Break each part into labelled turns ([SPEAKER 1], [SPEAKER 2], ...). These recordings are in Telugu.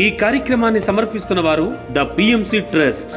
[SPEAKER 1] ఈ కార్యక్రమాన్ని సమర్పిస్తున్న వారు ద పిఎంసి ట్రస్ట్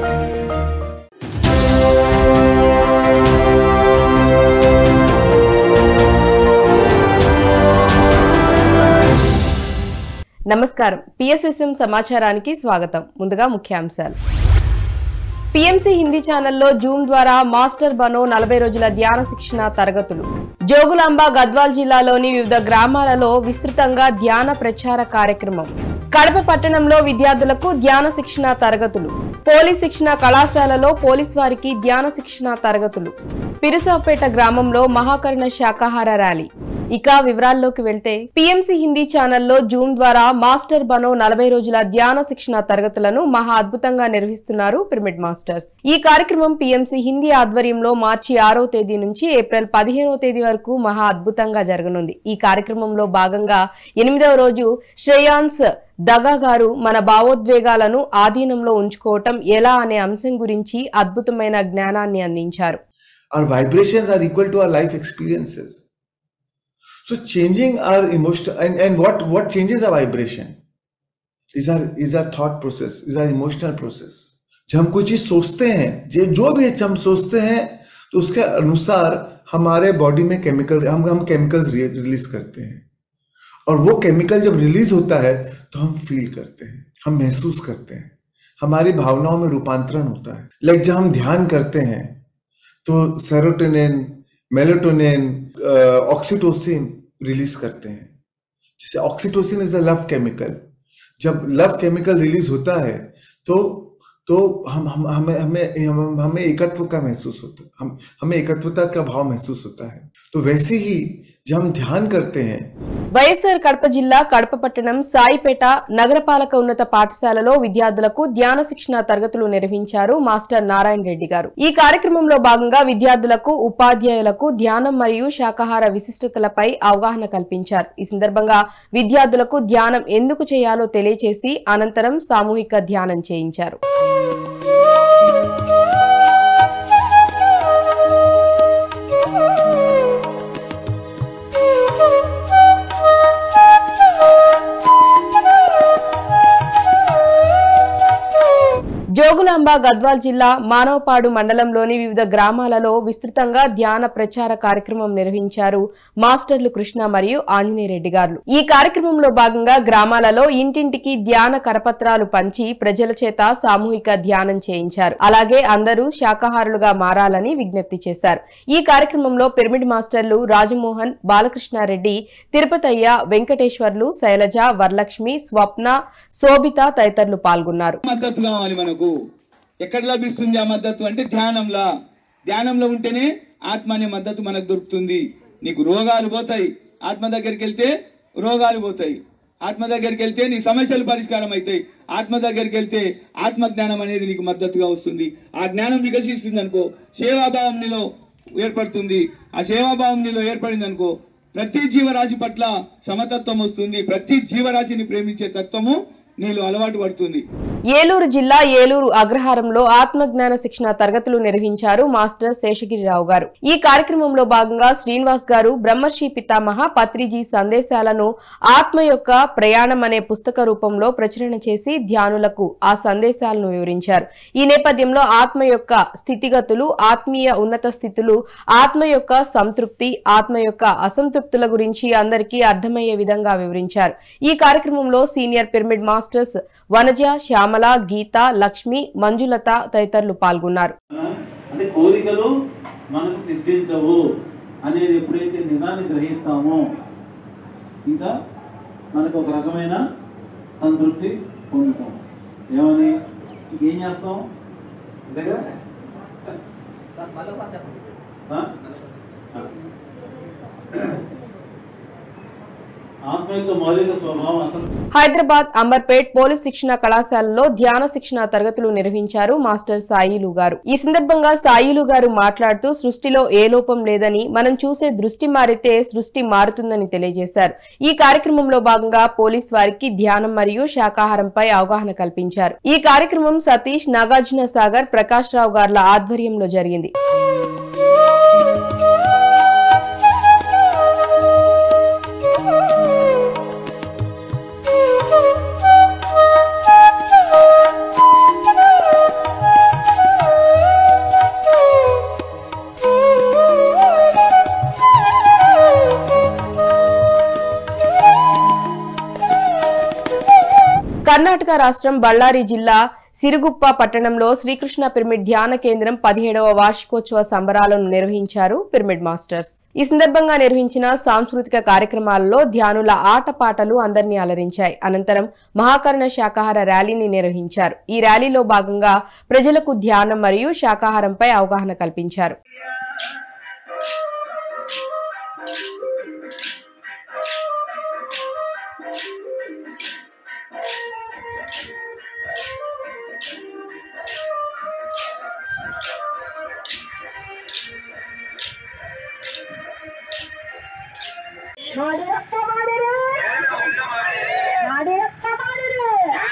[SPEAKER 2] నమస్కారం పిఎస్ఎస్ఎం సమాచారానికి స్వాగతం ముందుగా ముఖ్యాంశాలు పిఎంసి హిందీ ఛానల్లో జూమ్ ద్వారా మాస్టర్ బనో నలభై రోజుల ధ్యాన శిక్షణ తరగతులు జోగులాంబ గద్వాల్ జిల్లాలోని వివిధ గ్రామాలలో విస్తృతంగా ధ్యాన ప్రచార కార్యక్రమం కడప పట్టణంలో విద్యార్థులకు ధ్యాన శిక్షణ తరగతులు పోలీస్ శిక్షణ కళాశాలలో పోలీస్ వారికి ధ్యాన శిక్షణ తరగతులు పిరుసాపేట గ్రామంలో మహాకరుణ శాకాహార ర్యాలీ ఇక వివరాల్లోకి వెళ్తే పిఎంసి హిందీ ఛానల్లో జూమ్ ద్వారా మాస్టర్ బనో నలభై రోజుల ధ్యాన శిక్షణ తరగతులను మహా అద్భుతంగా నిర్వహిస్తున్నారు పిరమిడ్ మాస్టర్స్ ఈ కార్యక్రమం పిఎంసి హిందీ ఆధ్వర్యంలో మార్చి ఆరో తేదీ నుంచి ఏప్రిల్ పదిహేనో తేదీ వరకు మహా అద్భుతంగా జరగనుంది ఈ కార్యక్రమంలో భాగంగా ఎనిమిదవ రోజు శ్రేయాన్స్ దగా గారు మన భావోద్వేగాలను ఆధీనంలో ఉంచుకోవటం ఎలా అనే అంశం గురించి అద్భుతమైన జ్ఞానాన్ని అందించారు
[SPEAKER 3] our vibrations are equal to our life experiences so changing our emotional and, and what what changes our vibration is our is our thought process is our emotional process जब हम कोई चीज सोचते हैं जो जो भी हम सोचते हैं तो उसके अनुसार हमारे बॉडी में केमिकल हम हम केमिकल्स रिलीज करते हैं और वो केमिकल जब रिलीज होता है तो हम फील करते हैं हम महसूस करते हैं हमारी भावनाओं में रूपांतरण होता है लाइक जब हम ध्यान करते हैं तो सेरोटोनिन मेलेटोनिन ऑक्सीटोसिन रिलीज करते हैं जैसे oxytocin is a love chemical जब लव केमिकल रिलीज होता है तो तो हम हम हमें हमें हम, हमें एकत्व का महसूस होता है हम हमें एकत्वता का भाव महसूस होता है तो वैसे ही जब हम ध्यान करते हैं
[SPEAKER 2] వైఎస్ఆర్ కడప జిల్లా కడప పట్టణం సాయిపేట నగరపాలక ఉన్నత పాఠశాలలో విద్యార్థులకు ధ్యాన శిక్షణ తరగతులు నిర్వహించారు మాస్టర్ నారాయణ రెడ్డి గారు ఈ కార్యక్రమంలో భాగంగా విద్యార్థులకు ఉపాధ్యాయులకు ధ్యానం మరియు శాకాహార విశిష్టతలపై అవగాహన కల్పించారు ఈ సందర్భంగా విద్యార్థులకు ధ్యానం ఎందుకు చేయాలో తెలియచేసి అనంతరం సామూహిక ధ్యానం చేయించారు జోగులాంబ గద్వాల్ జిల్లా మానవపాడు మండలంలోని వివిధ గ్రామాలలో విస్తృతంగా ధ్యాన ప్రచార కార్యక్రమం నిర్వహించారు మాస్టర్లు కృష్ణ మరియు ఆంజనేయ రెడ్డి గారు ఈ కార్యక్రమంలో భాగంగా గ్రామాలలో ఇంటింటికి ధ్యాన కరపత్రాలు పంచి ప్రజల చేత సామూహిక ధ్యానం చేయించారు అలాగే అందరూ శాకాహారులుగా మారాలని విజ్ఞప్తి చేశారు ఈ కార్యక్రమంలో పిరమిడ్ మాస్టర్లు రాజమోహన్ బాలకృష్ణారెడ్డి తిరుపతయ్య వెంకటేశ్వర్లు శైలజ వరలక్ష్మి స్వప్న శోభిత తదితరులు పాల్గొన్నారు
[SPEAKER 4] మద్దతు కావాలి మనకు ఎక్కడ లభిస్తుంది ఆ మద్దతు అంటే ధ్యానంలా ధ్యానంలో ఉంటేనే ఆత్మ అనే మద్దతు మనకు దొరుకుతుంది నీకు రోగాలు పోతాయి ఆత్మ దగ్గరికి వెళ్తే రోగాలు పోతాయి ఆత్మ దగ్గరికి వెళ్తే నీ సమస్యలు పరిష్కారం అవుతాయి ఆత్మ దగ్గరికి వెళ్తే ఆత్మ జ్ఞానం అనేది నీకు మద్దతుగా వస్తుంది ఆ జ్ఞానం వికసిస్తుంది అనుకో సేవాభావం నీలో ఏర్పడుతుంది ఆ సేవాభావం నీలో ఏర్పడింది అనుకో ప్రతి జీవరాశి పట్ల సమతత్వం వస్తుంది ప్రతి జీవరాశిని ప్రేమించే తత్వము నీలో అలవాటు పడుతుంది
[SPEAKER 2] ఏలూరు జిల్లా ఏలూరు అగ్రహారంలో ఆత్మజ్ఞాన శిక్షణ తరగతులు నిర్వహించారు మాస్టర్ శేషగిరిరావు గారు ఈ కార్యక్రమంలో భాగంగా శ్రీనివాస్ గారు బ్రహ్మర్షి పితామహ పత్రిజీ సందేశాలను ఆత్మ యొక్క ప్రయాణం అనే పుస్తక రూపంలో ప్రచురణ చేసి ధ్యానులకు ఆ సందేశాలను వివరించారు ఈ నేపథ్యంలో ఆత్మ యొక్క స్థితిగతులు ఆత్మీయ ఉన్నత స్థితులు ఆత్మ యొక్క సంతృప్తి ఆత్మ యొక్క అసంతృప్తుల గురించి అందరికీ అర్థమయ్యే విధంగా వివరించారు ఈ కార్యక్రమంలో senior pyramid masters Vanaja Shyamala Geetha Lakshmi Manjulatha తదితరులు పాల్గొన్నారు
[SPEAKER 5] అంటే కోరికలు మనకు సిద్ధించవు అనేది ఎప్పుడైతే నిజాన్ని గ్రహిస్తామో ఇంకా మనకు ఒక రకమైన సంతృప్తి పొందుతాం ఏమని ఏం చేస్తాం అంతేగా ఆ? ఆత్మ యొక్క మౌలిక స్వభావం అసలు
[SPEAKER 2] హైదరాబాద్ అంబర్పేట్ పోలీస్ శిక్షణ కళాశాలలో ధ్యాన శిక్షణ తరగతులు నిర్వహించారు మాస్టర్ సాయిలు గారు ఈ సందర్భంగా సాయిలు గారు మాట్లాడుతూ సృష్టిలో ఏ లోపం లేదని మనం చూసే దృష్టి మారితే సృష్టి మారుతుందని తెలియజేశారు ఈ కార్యక్రమంలో భాగంగా పోలీస్ వారికి ధ్యానం మరియు శాకాహారంపై అవగాహన కల్పించారు ఈ కార్యక్రమం సతీష్ నాగార్జున సాగర్ ప్రకాష్ రావు గార్ల ఆధ్వర్యంలో జరిగింది కర్ణాటక రాష్ట్రం బళ్ళారి జిల్లా సిరుగుప్ప పట్టణంలో శ్రీకృష్ణ పిరమిడ్ ధ్యాన కేంద్రం పదిహేడవ వార్షికోత్సవ సంబరాలను నిర్వహించారు పిరమిడ్ మాస్టర్స్ ఈ సందర్భంగా నిర్వహించిన సాంస్కృతిక కార్యక్రమాలలో ధ్యానుల ఆటపాటలు అందరినీ అలరించాయి అనంతరం మహాకరణ శాకాహార ర్యాలీని నిర్వహించారు ఈ ర్యాలీలో భాగంగా ప్రజలకు ధ్యానం మరియు శాకాహారంపై అవగాహన కల్పించారు
[SPEAKER 6] ಮಾಡಿರಪ್ಪ ಮಾಡಿರಿ ಮಾಡಿರಪ್ಪ ಮಾಡಿರಿ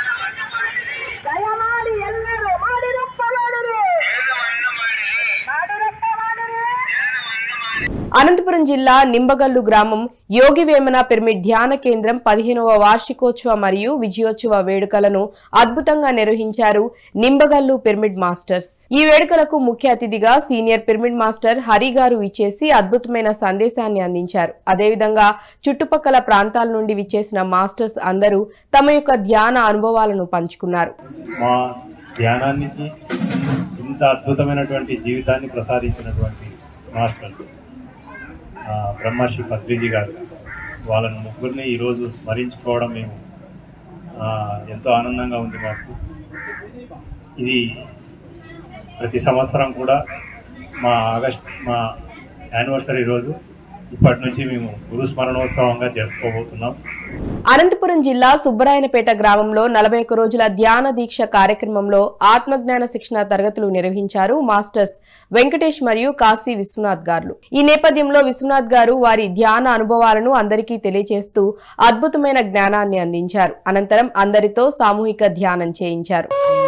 [SPEAKER 6] ದಯಮಾಡಿ ಎಲ್ಲರೂ ಮಾಡಿರಪ್ಪ ಮಾಡಿರಿ ಮಾಡಿರಪ್ಪ ಮಾಡಿರಿ
[SPEAKER 2] అనంతపురం జిల్లా నింబగల్లు గ్రామం యోగి వేమన పిరమిడ్ ధ్యాన కేంద్రం పదిహేనవ వార్షికోత్సవ మరియు విజయోత్సవ వేడుకలను అద్భుతంగా నిర్వహించారు నింబగల్లు పిరమిడ్ మాస్టర్స్ ఈ వేడుకలకు ముఖ్య అతిథిగా సీనియర్ పిరమిడ్ మాస్టర్ హరి గారు విచ్చేసి అద్భుతమైన సందేశాన్ని అందించారు అదేవిధంగా చుట్టుపక్కల ప్రాంతాల నుండి విచ్చేసిన మాస్టర్స్ అందరూ తమ యొక్క ధ్యాన అనుభవాలను పంచుకున్నారు
[SPEAKER 7] మా ధ్యానానికి ఇంత అద్భుతమైనటువంటి జీవితాన్ని ప్రసాదించినటువంటి మాస్టర్ ఆ, బ్రహ్మశ్రీ పత్రిజీ గారు వాళ్ళని ముగ్గురిని ఈరోజు స్మరించుకోవడం మేము ఆ, ఎంతో ఆనందంగా ఉంది మాకు ఇది ప్రతి సంవత్సరం కూడా మా ఆగస్ట్ మా యానివర్సరీ రోజు ఇప్పటి నుంచి మేము గురు స్మరణోత్సవంగా జరుపుకోబోతున్నాం
[SPEAKER 2] అనంతపురం జిల్లా సుబ్బరాయనపేట గ్రామంలో నలభై ఒక్క రోజుల ధ్యాన దీక్ష కార్యక్రమంలో ఆత్మజ్ఞాన శిక్షణ తరగతులు నిర్వహించారు మాస్టర్స్ వెంకటేష్ మరియు కాశీ విశ్వనాథ్ గారు ఈ నేపథ్యంలో విశ్వనాథ్ గారు వారి ధ్యాన అనుభవాలను అందరికీ తెలియజేస్తూ అద్భుతమైన జ్ఞానాన్ని అందించారు అనంతరం అందరితో సామూహిక ధ్యానం చేయించారు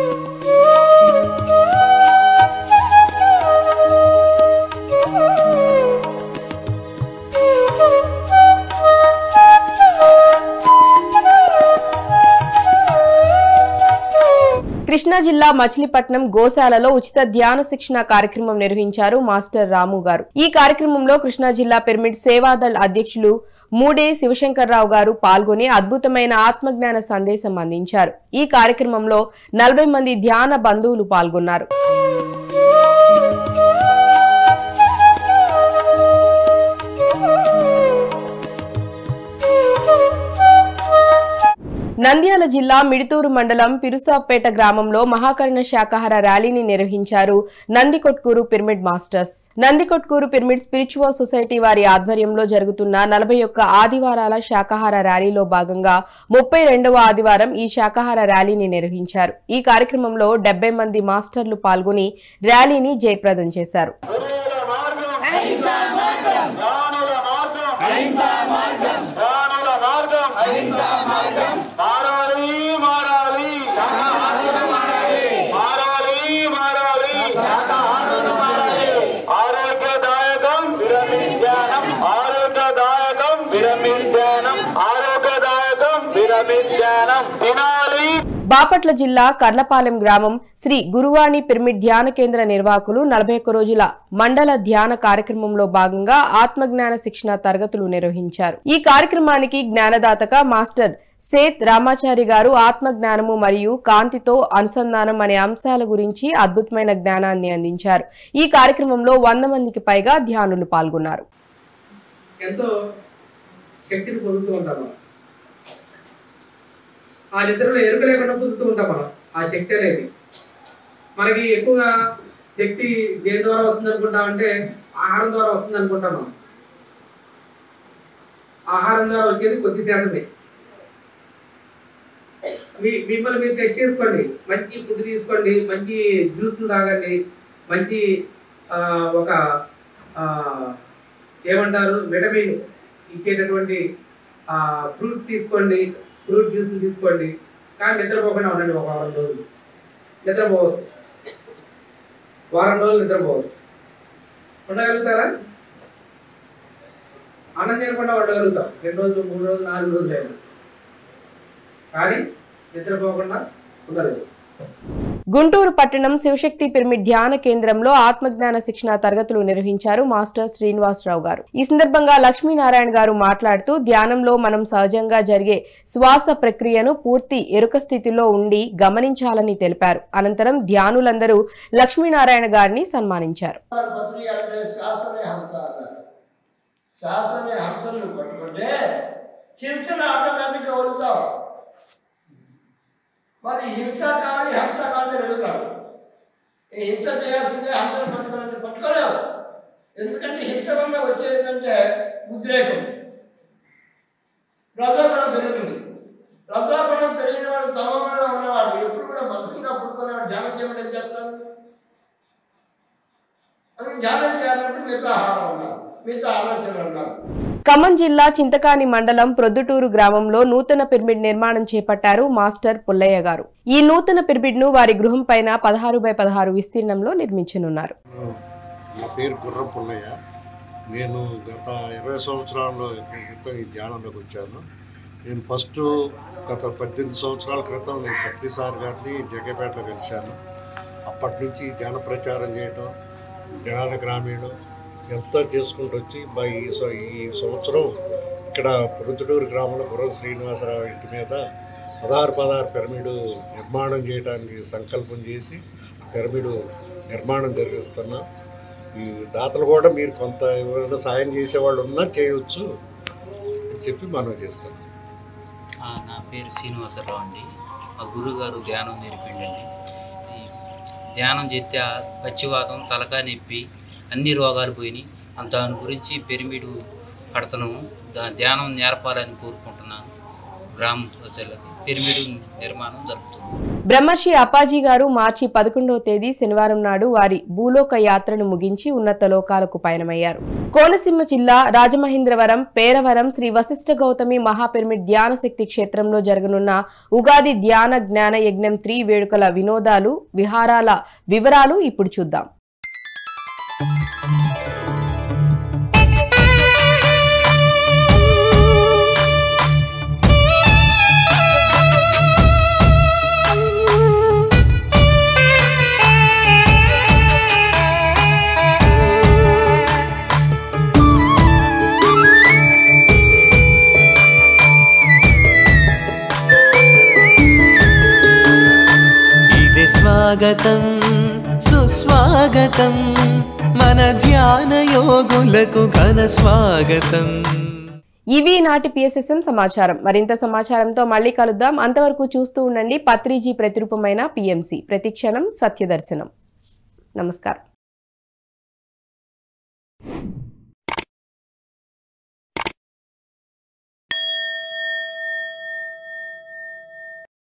[SPEAKER 2] కృష్ణా జిల్లా మచిలీపట్నం గోశాలలో ఉచిత ధ్యాన శిక్షణ కార్యక్రమం నిర్వహించారు మాస్టర్ రాము గారు ఈ కార్యక్రమంలో కృష్ణా జిల్లా పిరమిడ్ సేవాదళ్ అధ్యక్షులు మూడే శివశంకర్రావు గారు పాల్గొని అద్భుతమైన ఆత్మజ్ఞాన సందేశం అందించారు ఈ కార్యక్రమంలో నలభై మంది ధ్యాన బంధువులు పాల్గొన్నారు నంద్యాల జిల్లా మిడితూరు మండలం పిరుసాపేట గ్రామంలో మహాకరణ శాకాహార ర్యాలీని నిర్వహించారు Nandikotkur pyramid masters Nandikotkur pyramid spiritual society వారి ఆధ్వర్యంలో జరుగుతున్న నలభై ఒక్క ఆదివారాల శాకాహార ర్యాలీలో భాగంగా ముప్పై రెండవ ఆదివారం ఈ శాకాహార ర్యాలీని నిర్వహించారు ఈ కార్యక్రమంలో డెబ్బై మంది మాస్టర్లు పాల్గొని ర్యాలీని జయప్రదం చేశారు
[SPEAKER 4] మారాలి మారాలి మారాలి మారాలి ఆరోగ్యదాయకం విరమించానం ఆరోగ్యదాయకం విరమించానం ఆరోగ్యదాయకం విరమించానం తినాలి
[SPEAKER 2] బాపట్ల జిల్లా కర్లపాలెం గ్రామం శ్రీ గురువాణి పిరమిడ్ ధ్యాన కేంద్ర నిర్వాహకులు నలభై ఒక్క రోజుల మండల ధ్యాన కార్యక్రమంలో భాగంగా ఆత్మజ్ఞాన శిక్షణ తరగతులు నిర్వహించారు ఈ కార్యక్రమానికి జ్ఞానదాతగా మాస్టర్ సేత్ రామాచారి గారు ఆత్మ జ్ఞానము మరియు కాంతితో అనుసంధానం అనే అంశాల గురించి అద్భుతమైన జ్ఞానాన్ని అందించారు ఈ కార్యక్రమంలో వంద మందికి పైగా ధ్యానులు పాల్గొన్నారు
[SPEAKER 8] ఎంతో శక్తిని పొందుతూ ఉంటాం మనం ఆ నిద్రలో ఎరుక లేకుండా పొందుతూ ఉంటాం మనం ఆ శక్తి అనేది మనకి ఎక్కువగా శక్తి దేని ద్వారా వస్తుంది అనుకుంటామంటే ఆహారం ద్వారా వస్తుంది అనుకుంటాం మనం ఆహారం ద్వారా వచ్చేది కొద్ది శాతమే మీ మిమ్మల్ని మీరు టెస్ట్ చేసుకోండి మంచి ఫుడ్ తీసుకోండి మంచి జ్యూస్లు తాగండి మంచి ఆ, ఒక ఆ, ఏమంటారు విటమిన్ ఇచ్చేటటువంటి ఫ్రూట్ తీసుకోండి ఫ్రూట్ జ్యూస్ తీసుకోండి కానీ నిద్రపోకుండా ఉండండి ఒక వారం రోజులు నిద్రపోవద్దు వారం రోజులు నిద్రపోవద్దు ఉండగలుగుతారా అన్నం తినకుండా ఉండగలుగుతాం రెండు రోజులు మూడు రోజులు నాలుగు రోజులు అయినా కానీ నిద్రపోకుండా ఉండలేదు
[SPEAKER 2] గుంటూరు పట్టణం శివశక్తి పిరమిడ్ ధ్యాన కేంద్రంలో ఆత్మజ్ఞాన శిక్షణ తరగతులు నిర్వహించారు మాస్టర్ శ్రీనివాసరావు గారు ఈ సందర్భంగా లక్ష్మీనారాయణ గారు మాట్లాడుతూ ధ్యానంలో మనం సహజంగా జరిగే శ్వాస ప్రక్రియను పూర్తి ఎరుక స్థితిలో ఉండి గమనించాలని తెలిపారు అనంతరం ధ్యానులందరూ లక్ష్మీనారాయణ గారిని సన్మానించారు
[SPEAKER 9] పత్రిక అంటే శాసనే హంస అన్నారు శాసనే హంసను పట్టుకుంటే హింసను ఆటోమేటిక్గా వదులుతాం మరి హింస కానీ హంస కానీ వెళుతాడు ఈ హింస చేయాల్సిందే హంసను పట్టుకోవాలంటే పట్టుకోలేవు ఎందుకంటే హింస వల్ల వచ్చేది ఏంటంటే ఉద్రేకం రజోగుణం పెరుగుతుంది రజోగుణం పెరిగిన వాడు తమగుణంలో ఉన్నవాడు ఎప్పుడు కూడా బతుకుగా పుట్టుకునేవాడు ధ్యానం చేయమని ఏం చేస్తాను అది ధ్యానం చేయాలంటే మిగతా ఆహారం ఉన్నారు మిగతా ఆలోచనలు ఉన్నారు
[SPEAKER 2] ఖమ్మం జిల్లా చింతకాని మండలం ప్రొద్దుటూరు గ్రామంలో నూతన పిరమిడ్ నిర్మాణం చేపట్టారు మాస్టర్ పుల్లయ్య గారు ఈ నూతన పిరమిడ్ ను వారి గృహం పైన పదహారు బై పదహారు విస్తీర్ణంలో నిర్మించనున్నారు
[SPEAKER 10] నా పేరు గుర్రం పుల్లయ్య నేను గత ఇరవై సంవత్సరాల క్రితం ఈ ధ్యానంలోకి వచ్చాను నేను ఫస్ట్ గత పద్దెనిమిది సంవత్సరాల క్రితం నేను పత్రి సార్ గారిని జగ్గపేటలో కలిశాను అప్పటి నుంచి ధ్యాన ప్రచారం చేయటం జ్ఞాన గ్రామీణం ఎంతో చేసుకుంటూ వచ్చి మా ఈ సం- ఈ సంవత్సరం ఇక్కడ పొరుతుటూరు గ్రామంలో గుర్రం శ్రీనివాసరావు ఇంటి మీద పదహారు పదహారు పిరమిడ్ నిర్మాణం చేయడానికి సంకల్పం చేసి ఆ పిరమిడ్ నిర్మాణం జరిగిస్తున్నాం ఈ దాతలు కూడా మీరు కొంత ఎవరైనా సాయం చేసేవాళ్ళు ఉన్నా చేయవచ్చు అని చెప్పి మనం చేస్తాం
[SPEAKER 11] ఆ, నా పేరు శ్రీనివాసరావు అండి మా గురుగారు ధ్యానం నేర్పిండండి ఈ ధ్యానం చేస్తే ఆ పచ్చివాతం తలకాయ నొప్పి అన్ని రోగాలు పోయినాయి అంత దాని గురించి పిరమిడ్ కడతను దా ధ్యానం నేర్పాలని కోరుకుంటున్నాను గ్రామ ప్రజలకి పిరమిడ్ నిర్మాణం జరుగుతుంది
[SPEAKER 2] బ్రహ్మర్షి అప్పాజీ గారు మార్చి పదకొండవ తేదీ శనివారం నాడు వారి భూలోక యాత్రను ముగించి ఉన్నత లోకాలకు పయనమయ్యారు కోనసీమ జిల్లా రాజమహేంద్రవరం పేరవరం శ్రీ వశిష్ఠ గౌతమి మహాపిరమిడ్ ధ్యాన శక్తి క్షేత్రంలో జరగనున్న ఉగాది ధ్యాన జ్ఞాన యజ్ఞం త్రీ వేడుకల వినోదాలు విహారాల వివరాలు ఇప్పుడు చూద్దాం
[SPEAKER 12] ఇదే స్వాగతం సుస్వాగతం మన ధ్యాన యోగులకు ఘన స్వాగతం
[SPEAKER 2] ఇవి నాటి పిఎస్ఎస్ఎం సమాచారం మరింత సమాచారంతో మళ్ళీ కలుద్దాం అంతవరకు చూస్తూ ఉండండి పత్రిజీ ప్రతిరూపమైన పిఎంసి ప్రతిక్షణం సత్యదర్శనం నమస్కారం